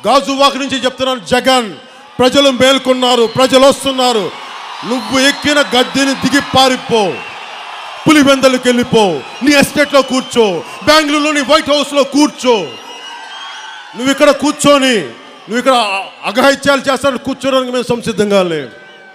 గాజువాక నుంచి చెప్తున్నాను జగన్ ప్రజలు మేల్కొన్నారు ప్రజలు వస్తున్నారు నువ్వు ఎక్కిన గద్దెని దిగి పారిపో పులివెందలకు వెళ్ళిపో నీ ఎస్టేట్లో కూర్చో బెంగళూరులోని వైట్ హౌస్లో కూర్చో నువ్వు ఇక్కడ కూర్చొని నువ్వు ఇక్కడ అఘాయిత్యాలు చేస్తాను కూర్చోడానికి మేము సంసిద్ధంగా లేవు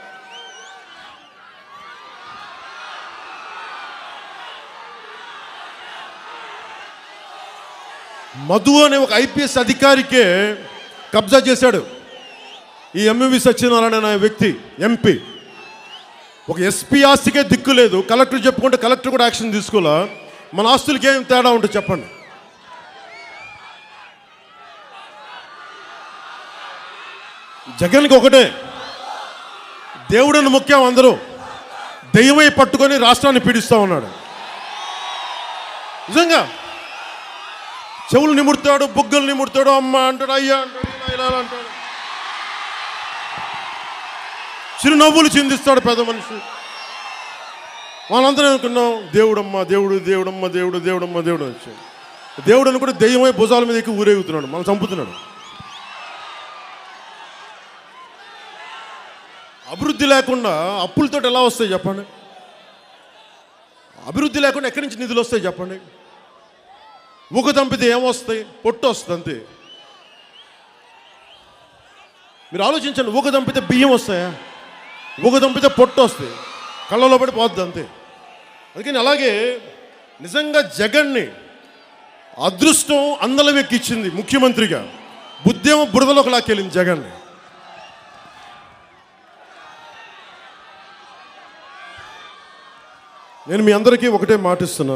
మధు అనే ఒక ఐపీఎస్ అధికారికే కబ్జా చేశాడు ఈ ఎంఎవి సత్యనారాయణ అనే వ్యక్తి ఎంపీ ఒక ఎస్పీ ఆస్తికే దిక్కు లేదు కలెక్టర్ చెప్పుకుంటే కలెక్టర్ కూడా యాక్షన్ తీసుకోవాలా మన ఆస్తులకి ఏం తేడా ఉంటుంది చెప్పండి జగన్కి ఒకటే దేవుడిని ముఖ్యం అందరూ దెయ్యమై పట్టుకొని రాష్ట్రాన్ని పీడిస్తూ ఉన్నాడు నిజంగా చెవులు నిముడతాడు బుగ్గలు నిముడతాడు అమ్మ అంటాడు అయ్యా అంటాడు ఇలా ఇలా అంటాడు చిరునవ్వులు చిందిస్తాడు పెద్ద మనిషి వాళ్ళందరం అనుకున్నాం దేవుడమ్మ దేవుడు దేవుడమ్మ దేవుడు దేవుడమ్మ దేవుడు వచ్చాడు దేవుడు అని కూడా దెయ్యమై భుజాల మీద ఎక్కి ఊరేగుతున్నాడు మనం చంపుతున్నాడు అభివృద్ధి లేకుండా అప్పులతో ఎలా వస్తాయి చెప్పండి అభివృద్ధి లేకుండా ఎక్కడి నుంచి నిధులు వస్తాయి చెప్పండి ఊక తంపితే ఏమొస్తాయి పొట్టు వస్తుంది అంతే మీరు ఆలోచించండి ఊక తంపితే బియ్యం వస్తాయా ఊక తంపితే పొట్టు వస్తాయి కళ్ళలో పడి పోద్ది అంతే అందుకని అలాగే నిజంగా జగన్ని అదృష్టం అందల వెక్కిచ్చింది ముఖ్యమంత్రిగా బుద్ధేమో బురదలోకి లాక్కెళ్ళింది జగన్ని నేను మీ అందరికీ ఒకటే మాటిస్తున్నా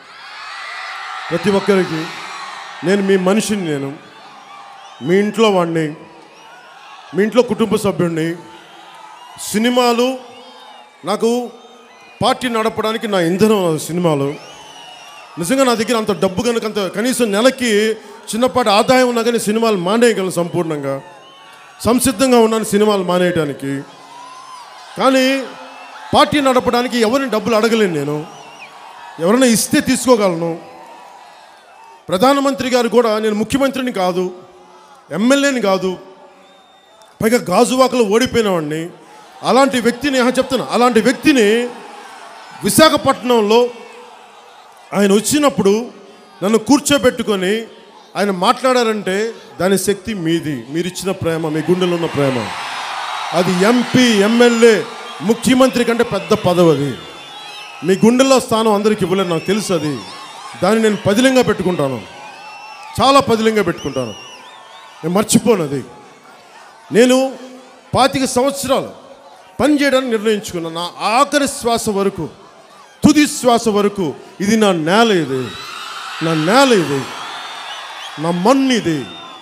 ప్రతి ఒక్కరికి నేను మీ మనిషిని నేను మీ ఇంట్లో వాడిని మీ ఇంట్లో కుటుంబ సభ్యుడిని సినిమాలు నాకు పార్టీ నడపడానికి నా ఇంధనం ఆ సినిమాలు నిజంగా నా దగ్గర అంత డబ్బు కనుక అంత కనీసం నెలకి చిన్నపాటి ఆదాయం ఉన్నా కానీ సినిమాలు మానేయగలను సంపూర్ణంగా సంసిద్ధంగా ఉన్నాను సినిమాలు మానేయటానికి కానీ పార్టీ నడపడానికి ఎవరిని డబ్బులు అడగలేను నేను ఎవరైనా ఇస్తే తీసుకోగలను ప్రధానమంత్రి గారు కూడా నేను ముఖ్యమంత్రిని కాదు ఎమ్మెల్యేని కాదు పైగా గాజువాకలో ఓడిపోయినవాడిని అలాంటి వ్యక్తిని ఆహా, చెప్తున్నా అలాంటి వ్యక్తిని విశాఖపట్నంలో ఆయన వచ్చినప్పుడు నన్ను కూర్చోబెట్టుకొని ఆయన మాట్లాడారంటే దాని శక్తి మీది మీరు ఇచ్చిన ప్రేమ మీ గుండెలో ఉన్న ప్రేమ అది ఎంపీ ఎమ్మెల్యే ముఖ్యమంత్రి కంటే పెద్ద పదవి అది మీ గుండెల్లో స్థానం అందరికి ఇవ్వలేదు నాకు తెలుసు అది దాన్ని నేను పదిలంగా పెట్టుకుంటాను చాలా పదిలంగా పెట్టుకుంటాను నేను మర్చిపోను అది నేను పాతిక సంవత్సరాలు పని చేయడానికి నిర్ణయించుకున్నాను నా ఆఖరి శ్వాస వరకు తుది శ్వాస వరకు ఇది నా నేల ఇది నా నేల ఇది నా మన్ను ఇది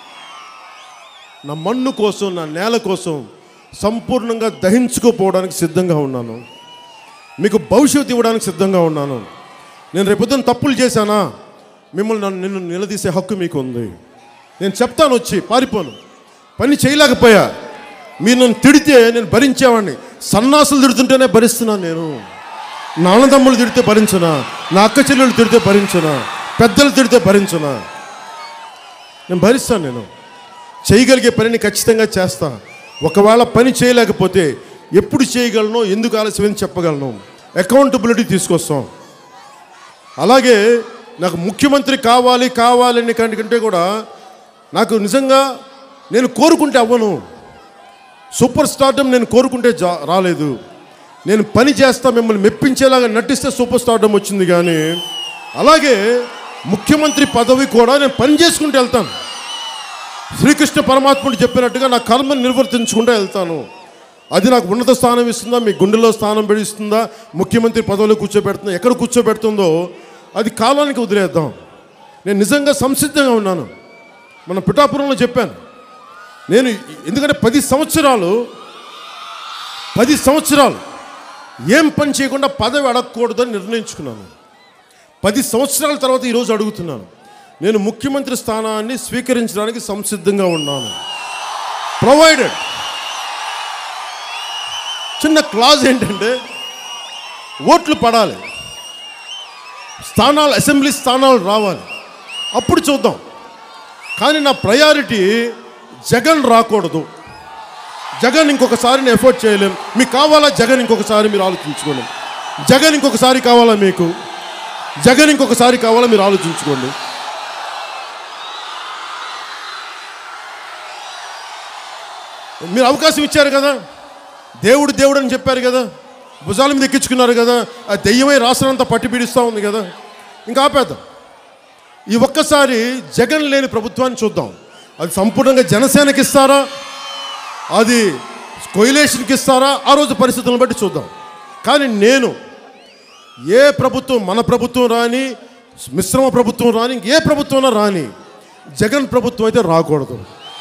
నా మన్ను కోసం నా నేల కోసం సంపూర్ణంగా దహించుకోపోవడానికి సిద్ధంగా ఉన్నాను మీకు భవిష్యత్తు ఇవ్వడానికి సిద్ధంగా ఉన్నాను నేను రేపొద్దున తప్పులు చేశానా మిమ్మల్ని నన్ను నిన్ను నిలదీసే హక్కు మీకు ఉంది నేను చెప్తాను వచ్చి పారిపోను పని చేయలేకపోయా మీరు నన్ను తిడితే నేను భరించేవాడిని సన్నాసులు తిడుతుంటేనే భరిస్తున్నాను నేను నా అన్నదమ్ములు తిడితే భరించనా నా అక్క చెల్లెలు తిడితే భరించనా పెద్దలు తిడితే భరించనా నేను భరిస్తాను నేను చేయగలిగే పనిని ఖచ్చితంగా చేస్తా ఒకవేళ పని చేయలేకపోతే ఎప్పుడు చేయగలను ఎందుకు ఆలస్యమని చెప్పగలను అకౌంటబిలిటీ తీసుకొస్తాం అలాగే నాకు ముఖ్యమంత్రి కావాలి కావాలని కంటే కూడా నాకు నిజంగా నేను కోరుకుంటే అవ్వను సూపర్ స్టార్డమ్ నేను కోరుకుంటే జా రాలేదు నేను పని చేస్తా మిమ్మల్ని మెప్పించేలాగా నటిస్తే సూపర్ స్టార్డమ్ వచ్చింది కానీ అలాగే ముఖ్యమంత్రి పదవి కూడా నేను పని చేసుకుంటూ వెళ్తాను శ్రీకృష్ణ పరమాత్ముడు చెప్పినట్టుగా నా కర్మను నిర్వర్తించుకుంటూ వెళ్తాను అది నాకు ఉన్నత స్థానం ఇస్తుందా మీ గుండెలో స్థానం పెడిస్తుందా ముఖ్యమంత్రి పదవిలో కూర్చోబెడుతుందా ఎక్కడ కూర్చోబెడుతుందో అది కాలానికి వదిలేద్దాం నేను నిజంగా సంసిద్ధంగా ఉన్నాను మన పిఠాపురంలో చెప్పాను నేను ఎందుకంటే పది సంవత్సరాలు పది సంవత్సరాలు ఏం పని చేయకుండా పదవి అడగకూడదని నిర్ణయించుకున్నాను పది సంవత్సరాల తర్వాత ఈరోజు అడుగుతున్నాను నేను ముఖ్యమంత్రి స్థానాన్ని స్వీకరించడానికి సంసిద్ధంగా ఉన్నాను ప్రొవైడెడ్ చిన్న క్లాజ్ ఏంటంటే ఓట్లు పడాలి స్థానాలు అసెంబ్లీ స్థానాలు రావాలి అప్పుడు చూద్దాం కానీ నా ప్రయారిటీ జగన్ రాకూడదు జగన్ ఇంకొకసారి నేను ఎఫోర్డ్ చేయలేం మీకు కావాలా జగన్ ఇంకొకసారి మీరు ఆలోచించుకోండి జగన్ ఇంకొకసారి కావాలా మీకు జగన్ ఇంకొకసారి కావాలా మీరు ఆలోచించుకోండి మీరు అవకాశం ఇచ్చారు కదా దేవుడు దేవుడు అని చెప్పారు కదా భుజాల మీద ఎక్కించుకున్నారు కదా ఆ దెయ్యమై రాష్ట్రానంతా పట్టి పీడిస్తూ ఉంది కదా ఇంకా ఆపేద్దాం ఈ ఒక్కసారి జగన్ లేని ప్రభుత్వాన్ని చూద్దాం అది సంపూర్ణంగా జనసేనకి ఇస్తారా అది కొయిలేషన్కి ఇస్తారా ఆ రోజు పరిస్థితులను బట్టి చూద్దాం కానీ నేను ఏ ప్రభుత్వం మన ప్రభుత్వం రాని మిశ్రమ ప్రభుత్వం రాని ఏ ప్రభుత్వం రాని జగన్ ప్రభుత్వం అయితే రాకూడదు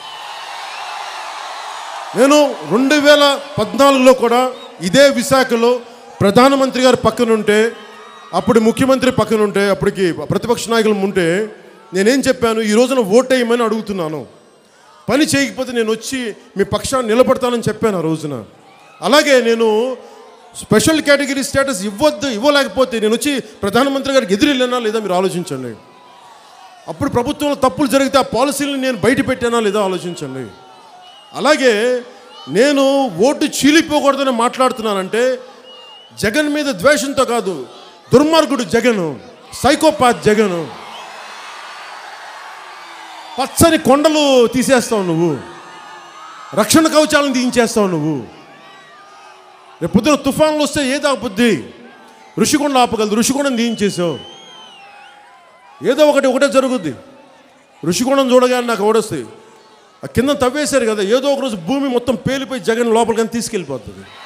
నేను రెండు వేల పద్నాలుగులో కూడా ఇదే విశాఖలో ప్రధానమంత్రి గారు పక్కనుంటే అప్పుడు ముఖ్యమంత్రి పక్కనుంటే అప్పటికి ప్రతిపక్ష నాయకులు ఉంటే నేనేం చెప్పాను ఈ రోజున ఓటేయమని అడుగుతున్నాను పని చేయకపోతే నేను వచ్చి మీ పక్షాన్ని నిలబడతానని చెప్పాను ఆ రోజున అలాగే నేను స్పెషల్ కేటగిరీ స్టేటస్ ఇవ్వద్దు ఇవ్వలేకపోతే నేను వచ్చి ప్రధానమంత్రి గారికి ఎదురెళ్ళానా లేదా మీరు ఆలోచించండి అప్పుడు ప్రభుత్వంలో తప్పులు జరిగితే ఆ పాలసీలను నేను బయట పెట్టానా లేదా ఆలోచించండి అలాగే నేను ఓటు చీలిపోకూడదని మాట్లాడుతున్నానంటే జగన్ మీద ద్వేషంతో కాదు దుర్మార్గుడు జగన్ సైకోపాత్ జగన్ పచ్చని కొండలు తీసేస్తావు నువ్వు రక్షణ కవచాలను తీయించేస్తావు నువ్వు రేపు పొద్దున తుఫాన్లు వస్తే ఏదో ఆపుద్ది ఋషికొండ ఆపగలదు ఋషికొండను తీయించేసావు ఏదో ఒకటి ఒకటే జరుగుద్ది ఋషికొండం చూడగానే నాకు ఓడొస్తాయి ఆ కింద తవ్వేశారు కదా ఏదో ఒక రోజు భూమి మొత్తం పేలిపోయి జగన్ లోపలికని తీసుకెళ్ళిపోతుంది